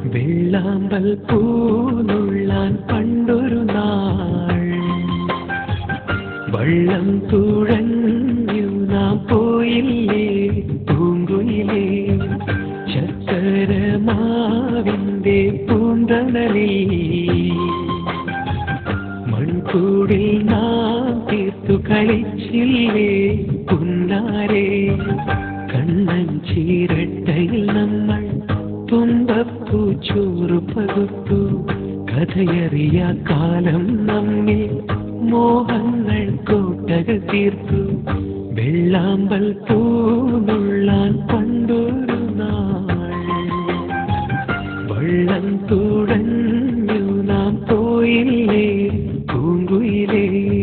വെള്ളാമ്പൽ പൂനുള്ളാൻ പണ്ടൊരു നാൾ വള്ളം തുഴഞ്ഞു നാം പോയില്ലേ പൂങ്കുയിലേ ചക്കരമാവിന്റെ പൂന്തണലിൽ മൺകൂടിൽ നാം തീർത്തു കളിച്ചില്ലേ കുന്നാരെ കണ്ണൻ ചീരട്ടയിൽ നമ്മൾ തുമ്പപ്പൂ ചോറ് പകുത്തു കഥയറിയ കാലം നമ്മിൽ മോഹങ്ങൾ കോട്ടകൾ തീർത്തു വെള്ളാമ്പൽ പൂനുള്ളാൻ പണ്ടൊരു നാൾ വള്ളം തുഴഞ്ഞു നാം പോയില്ലേ പൂങ്കുയിലേ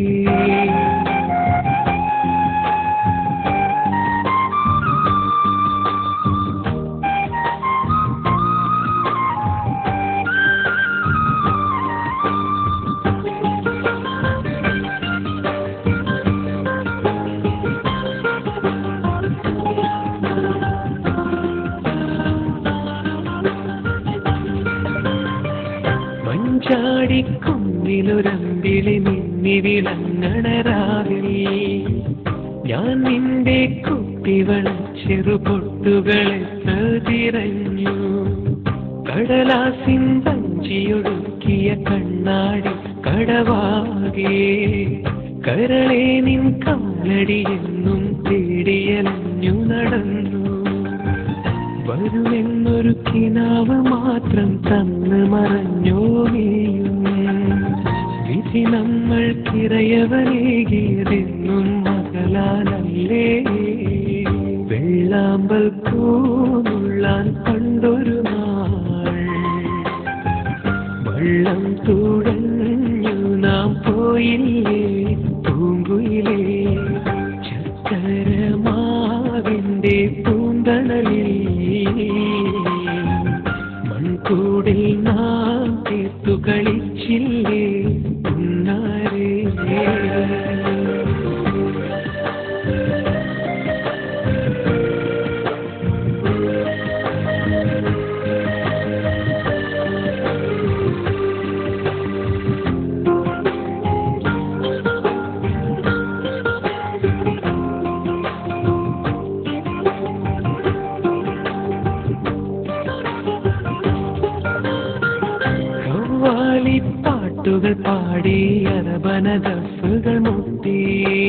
മഞ്ചാടിക്കൊന്നിലൊരമ്പിളി മിന്നി വിളങ്ങണരാവിൽ ഞാൻ നിന്റെ കുട്ടിവളം ചെറുപൊട്ടുകളെ തിരഞ്ഞു കടലാസിൻ വഞ്ചിയൊടുക്കിയ കണ്ണാടി കടവാകെ കരളെ നിൻ കാലടി എന്നും തേടിയലഞ്ഞു നടന്നു വരുമെന്നൊരു കിനാവ് മാത്രം തന്ന് മറഞ്ഞോ നീയും വിധി നമ്മൾക്കിറയവനേകിയതെന്നും മകളാനല്ലേ വെള്ളാമ്പൽ പൂനുള്ളാൻ പണ്ടൊരു നാൾ വെള്ളം തുഴഞ്ഞു നാം പോയില്ലേ പൂങ്കുയിലേ ചക്കരമാവിന്റെ പൂന്തണലിൽ മൺകൂടിൽ നാം തീർത്തു കളിച്ചില്ലേ ഉന്നാരേ കവ്വാലി പാട്ടുകൾ പാടി അരബന ദഫുകൾ മുട്ടി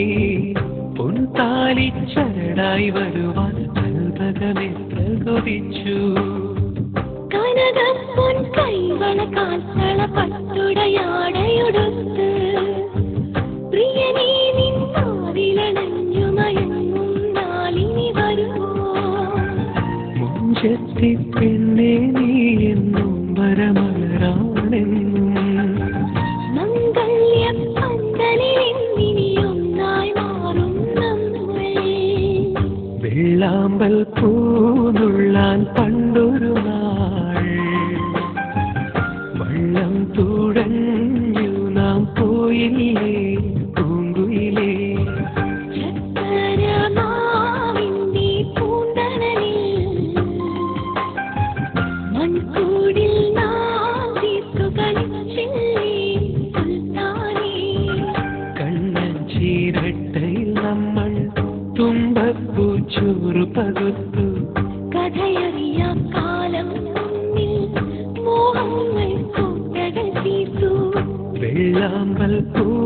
പൊൻതാലി ചരടായി വരുവാൻ അത്ഭുതമേ പ്രകോപിച്ചു കനകപ്പൊൻ കൈവള കാൽത്തള പട്ടുടയാടയൊടുത്ത് പ്രിയനീ നിന്നാവിലണഞ്ഞു മയങ്ങും നാളിനി വരുമോ മുഞ്ചത്തി പെണ്ണെ നീ എന്നും വരമലരാണെന്നും മംഗല്യ പന്തലിൽ ഇനിയൊന്നായി മാറും നമ്മൾ വെള്ളാമ്പൽ പൂനുള്ളാൻ പണ്ടൊരു നാൾ വള്ളം തുഴഞ്ഞു നാം പോയില്ലേ പൂങ്കുയിലേ ചക്കരമാവിന്റെ പൂന്തണലിൽ മൺകൂടിൽ നാം തീർത്തു കളിച്ചില്ലേ സുൽത്താനേ കണ്ണൻ ചീരട്ടയിൽ നമ്മൾ തുമ്പപ്പൂ ചോറ് പകുത്തു കഥയറിയ കാലം മുന്നിൽ മോഹങ്ങൾ കോട്ടകൾ തീർത്തു വെള്ളാമ്പൽ പൂ